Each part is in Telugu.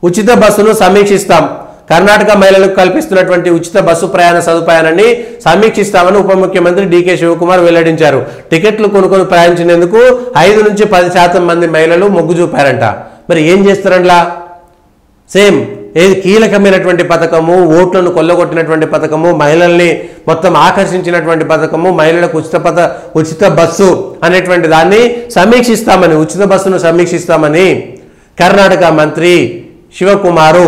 ఉచిత బస్సును సమీక్షిస్తాం కర్ణాటక మహిళలకు కల్పిస్తున్నటువంటి ఉచిత బస్సు ప్రయాణ సదుపాయాన్ని సమీక్షిస్తామని ఉప ముఖ్యమంత్రి డీకే శివకుమార్ వెల్లడించారు టికెట్లు కొనుక్కొని ప్రయాణించినందుకు ఐదు నుంచి పది శాతం మంది మహిళలు మొగ్గు చూపారంట మరి ఏం చేస్తారంట్లా సేమ్ ఏది కీలకమైనటువంటి పథకము ఓట్లను కొల్లగొట్టినటువంటి పథకము మహిళల్ని మొత్తం ఆకర్షించినటువంటి పథకము మహిళలకు ఉచిత పథ ఉచిత బస్సు అనేటువంటి దాన్ని సమీక్షిస్తామని ఉచిత బస్సును సమీక్షిస్తామని కర్ణాటక మంత్రి శివకుమారు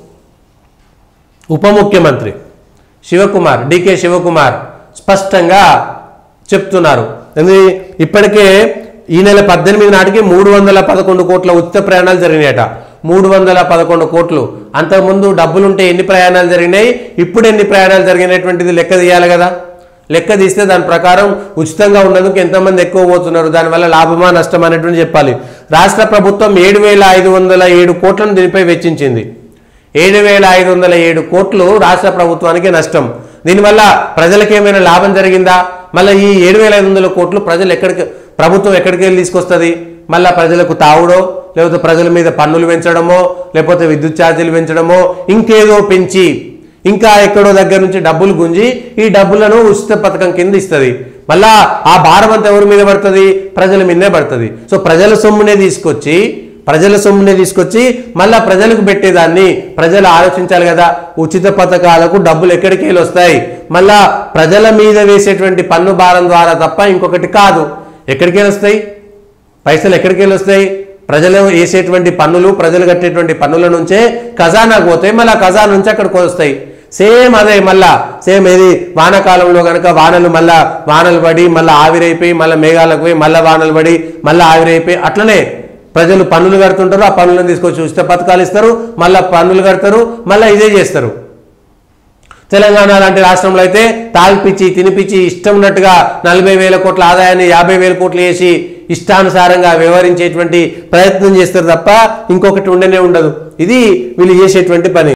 ఉప ముఖ్యమంత్రి శివకుమార్ డికే శివకుమార్ స్పష్టంగా చెప్తున్నారు ఎందుకు ఇప్పటికే ఈ నెల పద్దెనిమిది నాటికి మూడు వందల పదకొండు కోట్ల ఉచిత ప్రయాణాలు జరిగినాయట మూడు వందల పదకొండు కోట్లు అంతకుముందు డబ్బులుంటే ఎన్ని ప్రయాణాలు జరిగినాయి ఇప్పుడు ఎన్ని ప్రయాణాలు జరిగినటువంటిది లెక్క తీయాలి కదా లెక్క తీస్తే దాని ప్రకారం ఉచితంగా ఉన్నందుకు ఎంతమంది ఎక్కువ పోతున్నారు దానివల్ల లాభమా నష్టమా అనేటువంటి చెప్పాలి రాష్ట్ర ప్రభుత్వం ఏడు వేల ఐదు వందల ఏడు కోట్లను దీనిపై వెచ్చించింది ఏడు వేల ఐదు వందల ఏడు కోట్లు రాష్ట్ర ప్రభుత్వానికి నష్టం దీనివల్ల ప్రజలకు ఏమైనా లాభం జరిగిందా మళ్ళీ ఈ ఏడు వేల ఐదు వందల కోట్లు ప్రజలు ఎక్కడికి ప్రభుత్వం ఎక్కడికి వెళ్ళి తీసుకొస్తుంది మళ్ళీ ప్రజలకు తావుడో లేకపోతే ప్రజల మీద పన్నులు పెంచడమో లేకపోతే విద్యుత్ ఛార్జీలు పెంచడమో ఇంకేదో పెంచి ఇంకా ఎక్కడో దగ్గర నుంచి డబ్బులు గుంజి ఈ డబ్బులను ఉచిత పథకం కింద ఇస్తుంది మళ్ళా ఆ భారం అంతా ఎవరి మీద పడుతుంది ప్రజల మీదనే పడుతుంది సో ప్రజల సొమ్మునే తీసుకొచ్చి ప్రజల సొమ్మునే తీసుకొచ్చి మళ్ళా ప్రజలకు పెట్టేదాన్ని ప్రజలు ఆలోచించాలి కదా ఉచిత పథకాలకు డబ్బులు ఎక్కడికి వెళ్ళి వస్తాయి మళ్ళా ప్రజల మీద వేసేటువంటి పన్ను భారం ద్వారా తప్ప ఇంకొకటి కాదు ఎక్కడికి వెళ్ళి వస్తాయి పైసలు ఎక్కడికి వెళ్ళి వస్తాయి ప్రజలు వేసేటువంటి పన్నులు ప్రజలు కట్టేటువంటి పన్నుల నుంచే ఖజానాకు పోతాయి మళ్ళీ ఆ ఖజానా నుంచి అక్కడికి వస్తాయి సేమ్ అదే మళ్ళా సేమ్ ఏది వానాకాలంలో కనుక వానలు మళ్ళా వానలు పడి మళ్ళీ ఆవిరైపోయి మళ్ళీ మేఘాలకు పోయి మళ్ళీ వానలు పడి మళ్ళీ ఆవిరైపోయి అట్లనే ప్రజలు పన్నులు కడుతుంటారు ఆ పన్నులను తీసుకొచ్చి ఉచిత పథకాలు ఇస్తారు మళ్ళీ పన్నులు కడతారు మళ్ళీ ఇదే చేస్తారు తెలంగాణ లాంటి రాష్ట్రంలో అయితే తాగిపిచ్చి తినిపిచ్చి ఇష్టం ఉన్నట్టుగా నలభై వేల కోట్ల ఆదాయాన్ని యాభై వేల కోట్లు వేసి ఇష్టానుసారంగా వ్యవహరించేటువంటి ప్రయత్నం చేస్తారు తప్ప ఇంకొకటి ఉండనే ఉండదు ఇది వీళ్ళు చేసేటువంటి పని